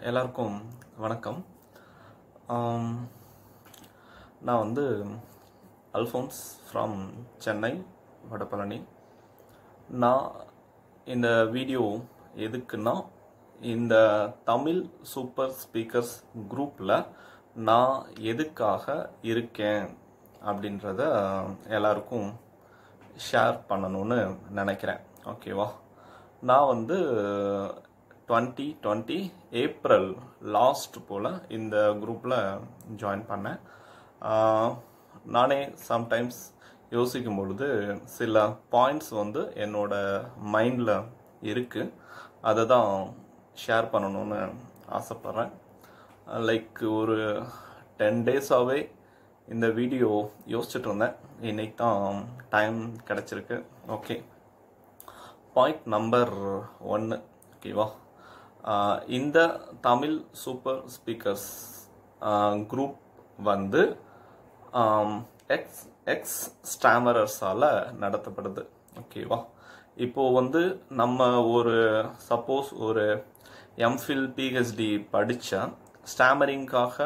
எல்லாருக்கும் வணக்கம் ஆம், நான் வந்து அல்ஃபோன்ஸ் ஃப்ரம் சென்னை வடபழனி நான் இந்த வீடியோ எதுக்குன்னா இந்த தமிழ் சூப்பர் ஸ்பீக்கர்ஸ் குரூப்பில் நான் எதுக்காக இருக்கேன் அப்படின்றத எல்லாருக்கும் ஷேர் பண்ணணும்னு நினைக்கிறேன் ஓகேவா நான் வந்து டுவெண்ட்டி டுவெண்ட்டி ஏப்ரல் லாஸ்ட் போல் இந்த குரூப்பில் ஜாயின் பண்ணேன் ஆஹ், நானே சம்டைம்ஸ் யோசிக்கும் பொழுது சில பாயிண்ட்ஸ் வந்து என்னோட மைண்டில் இருக்குது அதை தான் ஷேர் பண்ணணும்னு ஆசைப்பட்றேன் லைக் ஒரு டென் டேஸாகவே இந்த வீடியோ யோசிச்சுட்டு இருந்தேன் இன்னைக்கு தான் டைம் கிடச்சிருக்கு ஓகே பாயிண்ட் நம்பர் ஒன்று ஓகேவா ஆஹ் இந்த தமிழ் சூப்பர் ஸ்பீக்கர்ஸ் குரூப் வந்து எக்ஸ் எக்ஸ் ஸ்டாமரர்ஸால் நடத்தப்படுது ஓகேவா இப்போ வந்து நம்ம ஒரு சப்போஸ் ஒரு எம்ஃபில் பிஹெச்டி படித்தா ஸ்டாமரிங்காக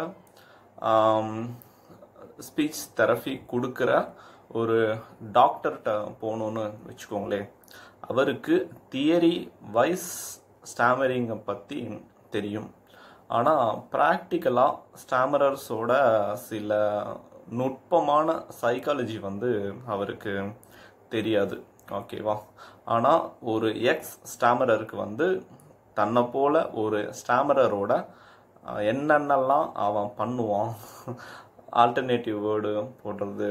ஸ்பீச் தெரபி கொடுக்குற ஒரு டாக்டர்கிட்ட போகணுன்னு வச்சுக்கோங்களேன் அவருக்கு தியரி வைஸ் ஸ்டாமரிங்கை பற்றி தெரியும் ஆனால் ப்ராக்டிக்கலாக ஸ்டாமரர்ஸோட சில நுட்பமான சைக்காலஜி வந்து அவருக்கு தெரியாது ஓகேவா ஆனால் ஒரு எக்ஸ் ஸ்டாமரருக்கு வந்து தன்னை போல ஒரு ஸ்டாமரரோட அஹ், என்னென்னலாம் அவன் பண்ணுவான் ஆல்டர்னேட்டிவ் வேர்டு போடுறது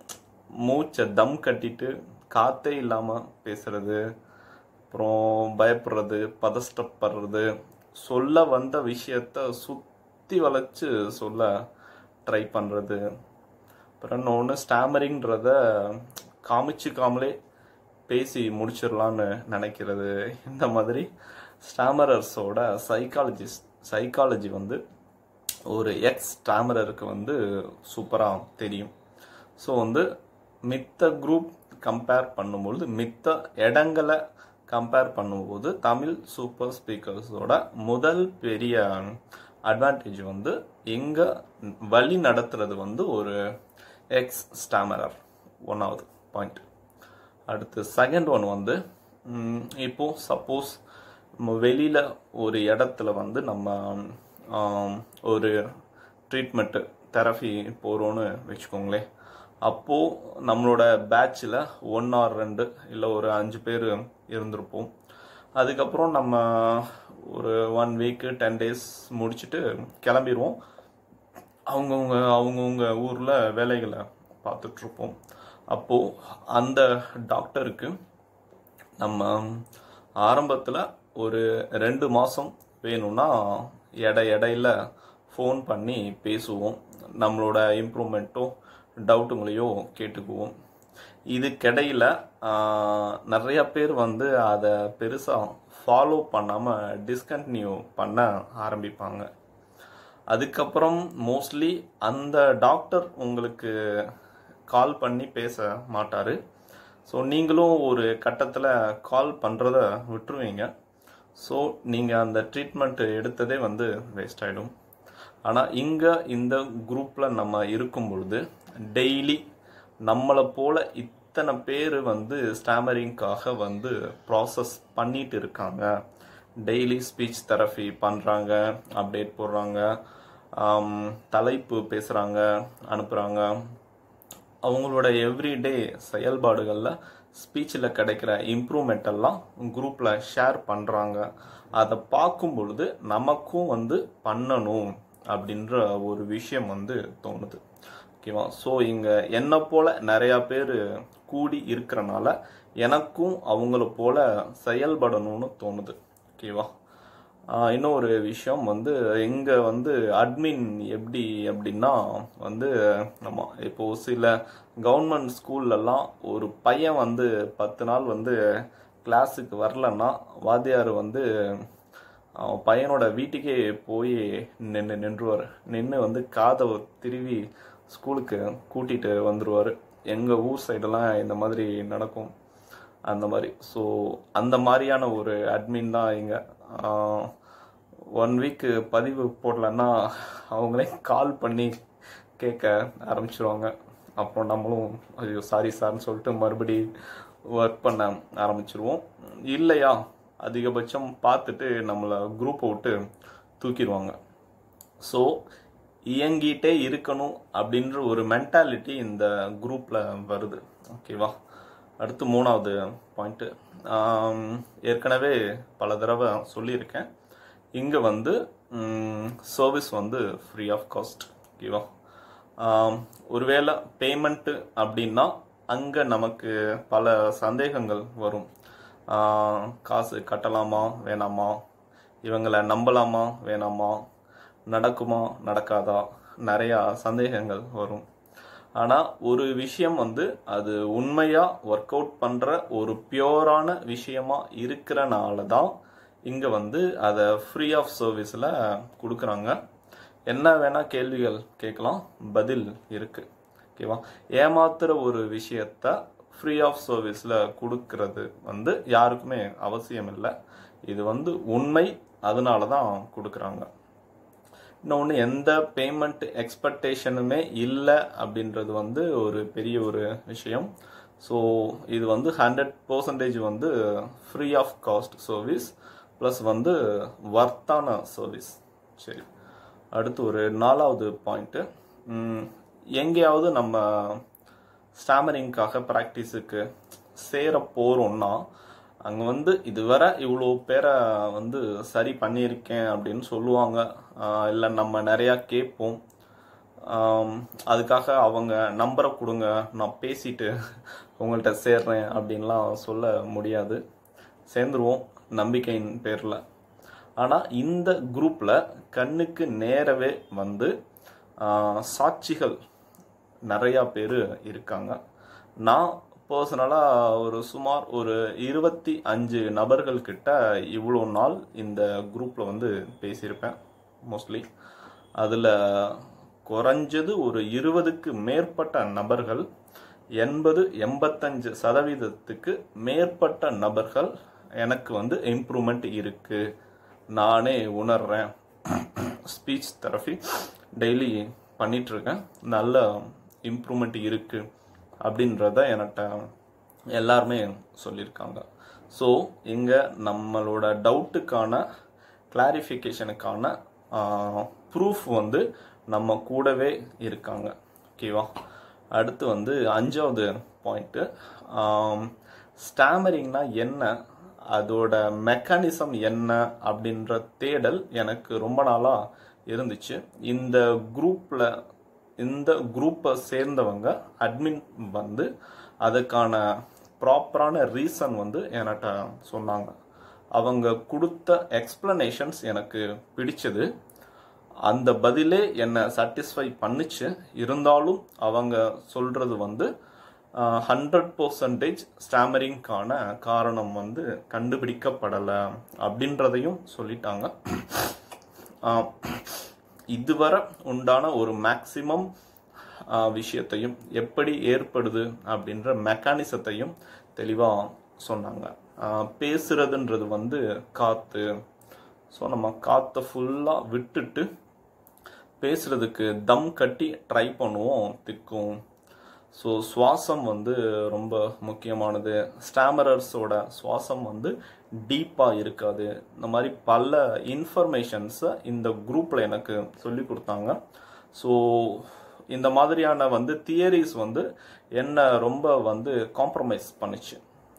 மூச்சை தம் கட்டிட்டு காத்தே இல்லாமல் பேசுறது அப்புறம் பயப்படுறது பதஷ்டப்படுறது சொல்ல வந்த விஷயத்த சுற்றி வளைச்சு சொல்ல ட்ரை பண்ணுறது அப்புறம் இன்னொன்று ஸ்டாமரிங்கிறத காமிச்சுக்காமலே பேசி முடிச்சிடலான்னு நினைக்கிறது இந்த மாதிரி ஸ்டாமரர்ஸோட சைக்காலஜிஸ்ட் சைக்காலஜி வந்து ஒரு எக்ஸ் ஸ்டாமரருக்கு வந்து சூப்பராக தெரியும் ஸோ வந்து மித்த குரூப் கம்பேர் பண்ணும்பொழுது மித்த இடங்களை கம்பேர் பண்ணும்போது தமிழ் சூப்பர் ஸ்பீக்கர்ஸோட முதல் பெரிய அட்வான்டேஜ் வந்து எங்க வழி நடத்துறது வந்து ஒரு எக்ஸ் ஸ்டாமரர் ஒன்றாவது பாயிண்ட் அடுத்து செகண்ட் ஒன் வந்து ம், இப்போ சப்போஸ் நம்ம வெளியில் ஒரு இடத்துல வந்து நம்ம ஆம், ஒரு ட்ரீட்மெண்ட்டு தெரபி போகிறோன்னு வச்சுக்கோங்களேன் அப்போது நம்மளோட பேட்சில் ஒன் ஆர் ரெண்டு இல்லை ஒரு அஞ்சு பேர் இருந்திருப்போம் அதுக்கப்புறம் நம்ம ஒரு ஒன் வீக்கு டென் டேஸ் முடிச்சுட்டு கிளம்பிடுவோம் அவங்கவுங்க அவங்கவுங்க ஊரில் வேலைகளை பார்த்துட்ருப்போம் அப்போது அந்த டாக்டருக்கு நம்ம ஆரம்பத்தில் ஒரு ரெண்டு மாதம் வேணும்னா எடை இடையில ஃபோன் பண்ணி பேசுவோம் நம்மளோட இம்ப்ரூவ்மெண்ட்டோ டவுட்டுங்களையோ கேட்டுக்குவோம் இதுக்கிடையில் நிறைய பேர் வந்து அதை பெருசாக ஃபாலோ பண்ணாமல் டிஸ்கண்டினியூ பண்ண ஆரம்பிப்பாங்க அதுக்கப்புறம் மோஸ்ட்லி அந்த டாக்டர் உங்களுக்கு கால் பண்ணி பேச மாட்டார் ஸோ நீங்களும் ஒரு கட்டத்தில் கால் பண்ணுறத விட்டுருவீங்க ஸோ நீங்கள் அந்த ட்ரீட்மெண்ட் எடுத்ததே வந்து வேஸ்ட் ஆகிடும் ஆனால் இங்கே இந்த குரூப்பில் நம்ம இருக்கும் பொழுது டெய்லி நம்மளை போல இத்தனை பேர் வந்து ஸ்டாமரிங்காக வந்து ப்ராசஸ் பண்ணிட்டு இருக்காங்க டெய்லி ஸ்பீச் தெரபி பண்ணுறாங்க அப்டேட் போடுறாங்க ஆம், தலைப்பு பேசுகிறாங்க அனுப்புகிறாங்க அவங்களோட எவ்ரிடே செயல்பாடுகளில் ஸ்பீச்சில் கிடைக்கிற இம்ப்ரூவ்மெண்ட் எல்லாம் குரூப்பில் ஷேர் பண்ணுறாங்க அதை பார்க்கும் பொழுது நமக்கும் வந்து பண்ணணும் அப்படின்ற ஒரு விஷயம் வந்து தோணுது ஓகேவா ஸோ இங்கே என்னை போல நிறையா பேர் கூடி இருக்கிறனால எனக்கும் அவங்கள போல செயல்படணும்னு தோணுது ஓகேவா ஆஹ் இன்னொரு விஷயம் வந்து இங்கே வந்து அட்மின் எப்படி அப்படின்னா வந்து நம்ம இப்போ சில கவர்மெண்ட் ஸ்கூல்லலாம் ஒரு பையன் வந்து பத்து நாள் வந்து கிளாஸுக்கு வரலன்னா வாத்தியார் வந்து அவன் பையனோட வீட்டுக்கே போய் நின்று நின்றுவார் நின்று வந்து காதை திருவி ஸ்கூலுக்கு கூட்டிகிட்டு வந்துடுவார் எங்கள் ஊர் சைடெல்லாம் இந்த மாதிரி நடக்கும் அந்த மாதிரி ஸோ அந்த மாதிரியான ஒரு அட்மின் தான் இங்கே ஒன் வீக்கு பதிவு போடலன்னா அவங்களே கால் பண்ணி கேட்க ஆரம்பிச்சிருவாங்க அப்புறம் நம்மளும் ஐயோ சாரி சார்னு சொல்லிட்டு மறுபடி ஒர்க் பண்ண ஆரம்பிச்சிருவோம் இல்லையா அதிகபட்சம் பார்த்துட்டு நம்மளை குரூப்பை விட்டு தூக்கிடுவாங்க ஸோ இயங்கிட்டே இருக்கணும் அப்படின்ற ஒரு மென்டாலிட்டி இந்த குரூப்பில் வருது ஓகேவா அடுத்து மூணாவது பாயிண்ட்டு ஏற்கனவே பல தடவை சொல்லியிருக்கேன் இங்கே வந்து சர்வீஸ் வந்து ஃப்ரீ ஆஃப் காஸ்ட் ஓகேவா ஆம், ஒருவேளை பேமெண்ட்டு அப்படின்னா அங்கே நமக்கு பல சந்தேகங்கள் வரும் ஆ, காசு கட்டலாமா வேணாமா இவங்களை நம்பலாமா வேணாமா நடக்குமா நடக்காதா நிறையா சந்தேகங்கள் வரும் ஆனால் ஒரு விஷயம் வந்து அது உண்மையாக ஒர்க் அவுட் பண்ணுற ஒரு பியோரான விஷயமா இருக்கிறனால தான் இங்கே வந்து அதை ஃப்ரீ ஆஃப் சர்வீஸில் கொடுக்குறாங்க என்ன வேணா கேள்விகள் கேட்கலாம் பதில் இருக்கு ஓகேவா ஏமாத்துற ஒரு விஷயத்த ஃப்ரீ ஆஃப் சர்வீஸில் கொடுக்கறது வந்து யாருக்குமே அவசியம் இல்லை இது வந்து உண்மை அதனால தான் கொடுக்குறாங்க இன்னொன்று எந்த பேமெண்ட் எக்ஸ்பெக்டேஷனுமே இல்லை அப்படின்றது வந்து ஒரு பெரிய ஒரு விஷயம் ஸோ இது வந்து ஹண்ட்ரட் பர்சன்டேஜ் வந்து free of cost service plus வந்து வர்த்தான சர்வீஸ் சரி அடுத்து ஒரு நாலாவது பாயிண்ட்டு எங்கேயாவது நம்ம ஸ்டாமரிங்காக ப்ராக்டிஸுக்கு சேர போகிறோம்னா அங்கே வந்து இதுவரை இவ்வளோ பேரை வந்து சரி பண்ணியிருக்கேன் அப்படின்னு சொல்லுவாங்க இல்லை நம்ம நிறையா கேட்போம் ஆம், அதுக்காக அவங்க நம்பரை கொடுங்க நான் பேசிட்டு உங்கள்கிட்ட சேர்றேன் அப்படின்லாம் சொல்ல முடியாது சேர்ந்துருவோம் நம்பிக்கையின் பேரில் ஆனால் இந்த குரூப்பில் கண்ணுக்கு நேரவே வந்து ஆ, சாட்சிகள் நிறையா பேர் இருக்காங்க நான் பர்சனலாக ஒரு சுமார் ஒரு இருபத்தி அஞ்சு நபர்கள் கிட்ட இவ்வளோ நாள் இந்த குரூப்பில் வந்து பேசியிருப்பேன் மோஸ்ட்லி அதில் குறைஞ்சது ஒரு இருபதுக்கு மேற்பட்ட நபர்கள் எண்பது எண்பத்தஞ்சு சதவீதத்துக்கு மேற்பட்ட நபர்கள் எனக்கு வந்து இம்ப்ரூவ்மெண்ட் இருக்கு நானே உணர்றேன் ஸ்பீச் தெரபி டெய்லி பண்ணிட்டு இருக்கேன் நல்ல இம்ப்ரூவ்மெண்ட் இருக்கு அப்படின்றத என்கிட்ட எல்லாருமே சொல்லியிருக்காங்க ஸோ இங்கே நம்மளோட டவுட்டுக்கான கிளாரிஃபிகேஷனுக்கான ப்ரூஃப் வந்து நம்ம கூடவே இருக்காங்க ஓகேவா அடுத்து வந்து அஞ்சாவது பாயிண்ட்டு ஸ்டாமரிங்னா என்ன அதோட மெக்கானிசம் என்ன அப்படின்ற தேடல் எனக்கு ரொம்ப நாளாக இருந்துச்சு இந்த குரூப்பில் இந்த குரூப்பை சேர்ந்தவங்க அட்மின் வந்து அதுக்கான ப்ராப்பரான ரீசன் வந்து என்கிட்ட சொன்னாங்க அவங்க கொடுத்த எக்ஸ்பிளனேஷன்ஸ் எனக்கு பிடிச்சது அந்த பதிலே என்னை சாட்டிஸ்ஃபை பண்ணுச்சு இருந்தாலும் அவங்க சொல்றது வந்து ஹண்ட்ரட் பர்சன்டேஜ் ஸ்டாமரிங்கான காரணம் வந்து கண்டுபிடிக்கப்படலை அப்படின்றதையும் சொல்லிட்டாங்க ஆஹ் இதுவரை உண்டான ஒரு மேக்சிமம் விஷயத்தையும் எப்படி ஏற்படுது அப்படின்ற மெக்கானிசத்தையும் தெளிவாக சொன்னாங்க ஆஹ் பேசுறதுன்றது வந்து காற்று ஸோ நம்ம காற்றை ஃபுல்லாக விட்டுட்டு பேசுறதுக்கு தம் கட்டி ட்ரை பண்ணுவோம் திக்கும் ஸோ சுவாசம் வந்து ரொம்ப முக்கியமானது ஸ்டாமரர்ஸோட சுவாசம் வந்து டீப்பாக இருக்காது இந்த மாதிரி பல இன்ஃபர்மேஷன்ஸை இந்த குரூப்பில் எனக்கு சொல்லி கொடுத்தாங்க ஸோ இந்த மாதிரியான வந்து தியரிஸ் வந்து என்ன ரொம்ப வந்து காம்ப்ரமைஸ் பண்ணுச்சு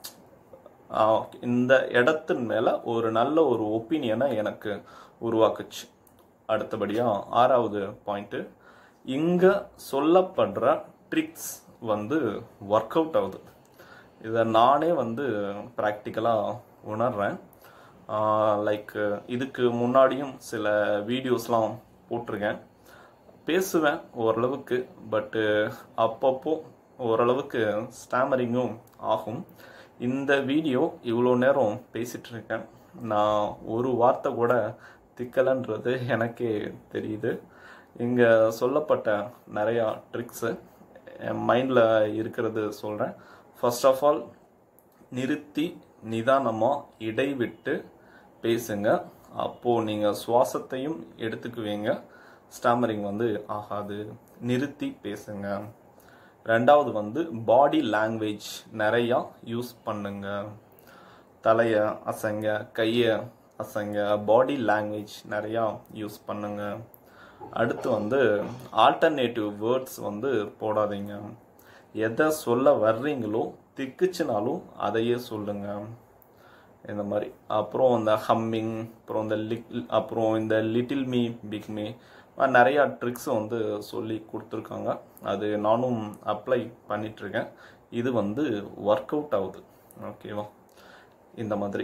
ஆஹ் இந்த இடத்தின் மேலே ஒரு நல்ல ஒரு ஒப்பீனியனை எனக்கு உருவாக்குச்சு அடுத்தபடியாக ஆறாவது பாயிண்ட்டு இங்கே சொல்லப்படுற ட்ரிக்ஸ் வந்து ஒர்க் அவுட் ஆகுது இதை நானே வந்து ப்ராக்டிக்கலாக உணர்றேன் லைக் இதுக்கு முன்னாடியும் சில வீடியோஸ்லாம் போட்டிருக்கேன் பேசுவேன் ஓரளவுக்கு பட்டு அப்பப்போ ஓரளவுக்கு ஸ்டாமரிங்கும் ஆகும் இந்த வீடியோ இவ்வளோ நேரம் பேசிட்டு இருக்கேன் நான் ஒரு வார்த்தை கூட திக்கலைன்றது எனக்கே தெரியுது இங்கே சொல்லப்பட்ட நிறையா ட்ரிக்ஸு என் மைண்டில் இருக்கிறது சொல்கிறேன் ஃபர்ஸ்ட் ஆஃப் ஆல் நிறுத்தி நிதானமாக இடைவிட்டு பேசுங்க அப்போது நீங்கள் சுவாசத்தையும் எடுத்துக்குவீங்க ஸ்டாமரிங் வந்து ஆகாது நிறுத்தி பேசுங்க ரெண்டாவது வந்து பாடி லாங்குவேஜ் நிறையா யூஸ் பண்ணுங்க தலையை அசைங்க கையை அசைங்க பாடி லாங்குவேஜ் நிறையா யூஸ் பண்ணுங்க அடுத்து வந்து ஆல்டர்னேட்டிவ் வேர்ட்ஸ் வந்து போடாதீங்க எதை சொல்ல வர்றீங்களோ திக்குச்சுனாலும் அதையே சொல்லுங்க இந்த மாதிரி அப்புறம் இந்த ஹம்மிங் அப்புறம் இந்த லிக் அப்புறம் இந்த லிட்டில் மீ பிக் மீ நிறையா ட்ரிக்ஸ் வந்து சொல்லி கொடுத்துருக்காங்க அது நானும் அப்ளை பண்ணிகிட்ருக்கேன் இது வந்து ஒர்க் அவுட் ஆகுது ஓகேவா இந்த மாதிரி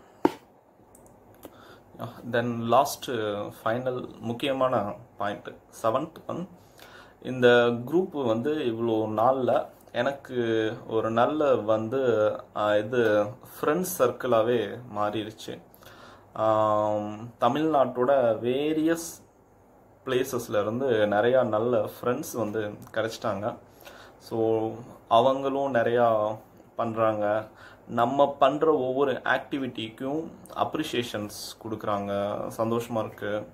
தென் லாஸ்ட் ஃபைனல் முக்கியமான பாயிண்ட் செவன்த் ஒன் இந்த குரூப் வந்து இவ்வளோ நாளில் எனக்கு ஒரு நல்ல வந்து ஆஹ், இது ஃப்ரெண்ட்ஸ் சர்க்கிளாகவே மாறிடுச்சு ஆம், தமிழ்நாட்டோட வேரியஸ் பிளேசஸ்ல இருந்து நிறையா நல்ல ஃப்ரெண்ட்ஸ் வந்து கிடைச்சிட்டாங்க ஸோ அவங்களும் நிறையா பண்ணுறாங்க நம்ம பண்ணுற ஒவ்வொரு ஆக்டிவிட்டிக்கும் அப்ரிஷியேஷன்ஸ் கொடுக்குறாங்க சந்தோஷமாக இருக்குது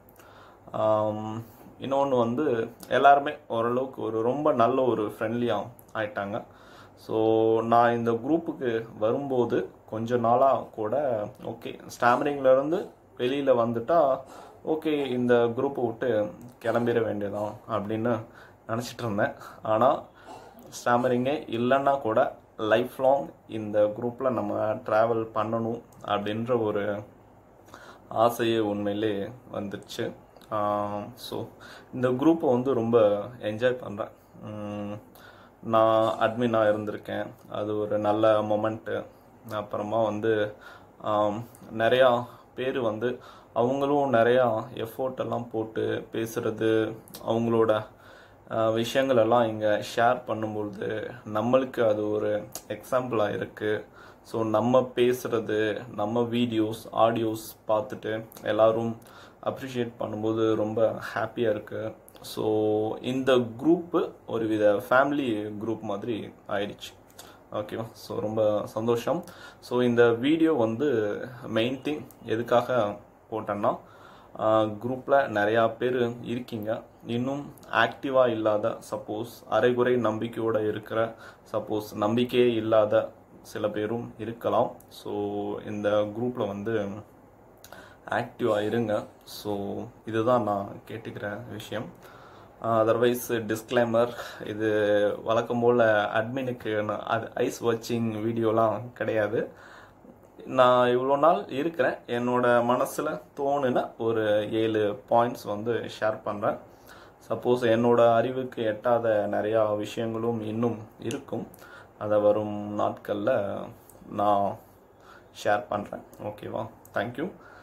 இன்னொன்று வந்து எல்லாருமே ஓரளவுக்கு ஒரு ரொம்ப நல்ல ஒரு ஃப்ரெண்ட்லியாக ஆயிட்டாங்க ஸோ நான் இந்த குரூப்புக்கு வரும்போது கொஞ்ச நாளாக கூட ஓகே ஸ்டாமரிங்லேருந்து வெளியில் வந்துட்டா ஓகே இந்த குரூப்பை விட்டு கிளம்பிட வேண்டியதான் அப்படின்னு நினச்சிட்டு இருந்தேன் ஆனால் ஸ்டாமரிங்கே இல்லைன்னா கூட லைஃப் லாங் இந்த குரூப்பில் நம்ம ட்ராவல் பண்ணணும் அப்படின்ற ஒரு ஆசையே உண்மையிலே வந்துடுச்சு ஸோ இந்த குரூப்பை வந்து ரொம்ப என்ஜாய் பண்ணுறேன் நான் அட்மினாக இருந்திருக்கேன் அது ஒரு நல்ல மொமெண்ட்டு அப்புறமா வந்து ஆம், நிறையா பேர் வந்து அவங்களும் நிறையா எஃபோர்ட் எல்லாம் போட்டு பேசுறது அவங்களோட ஆஹ், விஷயங்கள் எல்லாம் இங்கே ஷேர் பண்ணும்பொழுது நம்மளுக்கு அது ஒரு எக்ஸாம்பிளாக இருக்குது ஸோ நம்ம பேசுறது நம்ம வீடியோஸ் ஆடியோஸ் பார்த்துட்டு எல்லாரும் அப்ரிஷியேட் பண்ணும்போது ரொம்ப ஹாப்பியாக இருக்குது ஸோ இந்த குரூப்பு ஒரு வித ஃபேமிலி குரூப் மாதிரி ஆயிடுச்சு ஓகேவா ஸோ ரொம்ப சந்தோஷம் ஸோ இந்த வீடியோ வந்து மெயின் திங் எதுக்காக போட்டேன்னா குரூப்பில் நிறையா பேர் இருக்கீங்க இன்னும் ஆக்டிவாக இல்லாத சப்போஸ் அரைகுறை நம்பிக்கையோடு இருக்கிற சப்போஸ் நம்பிக்கையே இல்லாத சில பேரும் இருக்கலாம் ஸோ இந்த குரூப்பில் வந்து ஆக்டிவாக இருங்க ஸோ இதுதான் நான் கேட்டுக்கிற விஷயம் அதர்வைஸ் டிஸ்க்ளைமர் இது வழக்கம் போல் அட்மினுக்கு அது ஐஸ் வாட்சிங் வீடியோலாம் கிடையாது நான் இவ்வளோ நாள் இருக்கிறேன் என்னோட மனசில் தோணுன ஒரு ஏழு பாயிண்ட்ஸ் வந்து ஷேர் பண்ணுறேன் சப்போஸ் என்னோட அறிவுக்கு எட்டாத நிறையா விஷயங்களும் இன்னும் இருக்கும் அதை வரும் நாட்களில் நான் ஷேர் பண்ணுறேன் ஓகேவா தேங்க்யூ